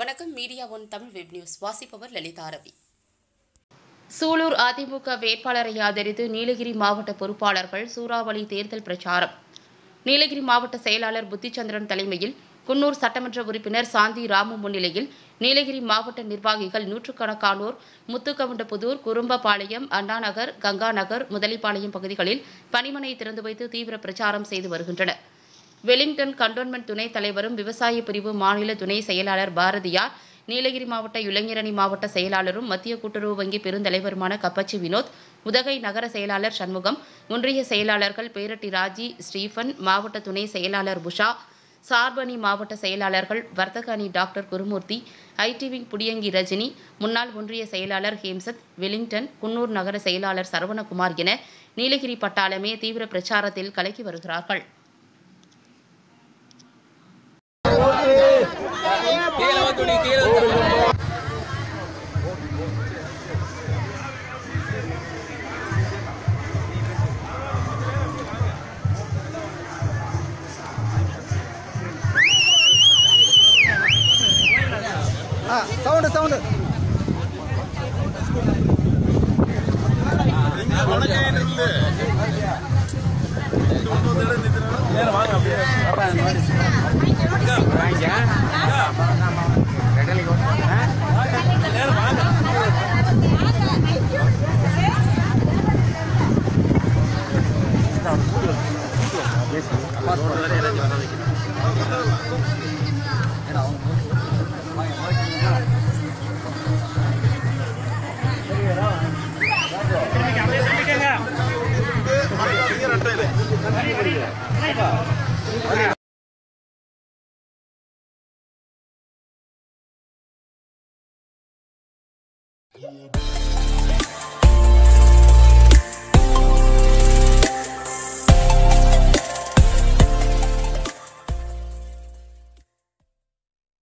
வணக்கம் media one Tamil web news வாசிப்பவர் லலிதா ரவி சூலூர் அதிமுக வேட்பாளரை ஆதரித்து நீலகிரி மாவட்ட பொறுப்பாளர்கள் சூறாவளி தேர்தல் பிரச்சாரம் நீலகிரி மாவட்ட செயலாளர் புத்திச்சந்திரன் தலைமையில் குன்னூர் சட்டமன்ற உறுப்பினர் சாந்தி ராமு முன்னிலையில் நீலகிரி மாவட்ட நிர்வாகிகள் நூற்றுக்கணக்கானோர் முத்துக்கவுண்டபுதூர் குறும்பபாளையம் அண்ணாநகர் கங்காநகர் முதலிப்பாளையம் பகுதிகளில் பணிமனை திறந்து வைத்து தீவிர பிரச்சாரம் செய்து வருகின்றனர் வெலிங்டன் கண்டோன்மெண்ட் துணைத் தலைவரும் விவசாய பிரிவு மாநில துணை செயலாளர் பாரதியார் நீலகிரி மாவட்ட இளைஞரணி மாவட்ட செயலாளரும் மத்திய கூட்டுறவு வங்கி பெருந்தலைவருமான கப்பச்சி வினோத் உதகை நகர செயலாளர் சண்முகம் ஒன்றிய செயலாளர்கள் பேரட்டி ராஜி ஸ்டீஃபன் மாவட்ட துணை செயலாளர் புஷா சார்பணி மாவட்ட செயலாளர்கள் வர்த்தக அணி டாக்டர் குருமூர்த்தி ஐடிவி புடியங்கி ரஜினி முன்னாள் ஒன்றிய செயலாளர் ஹேம்சத் வெலிங்டன் குன்னூர் நகர செயலாளர் சரவணகுமார் என நீலகிரி பட்டாளமே தீவிர பிரச்சாரத்தில் கலக்கி வருகிறார்கள் ஆ சவுண்டு சவுண்டு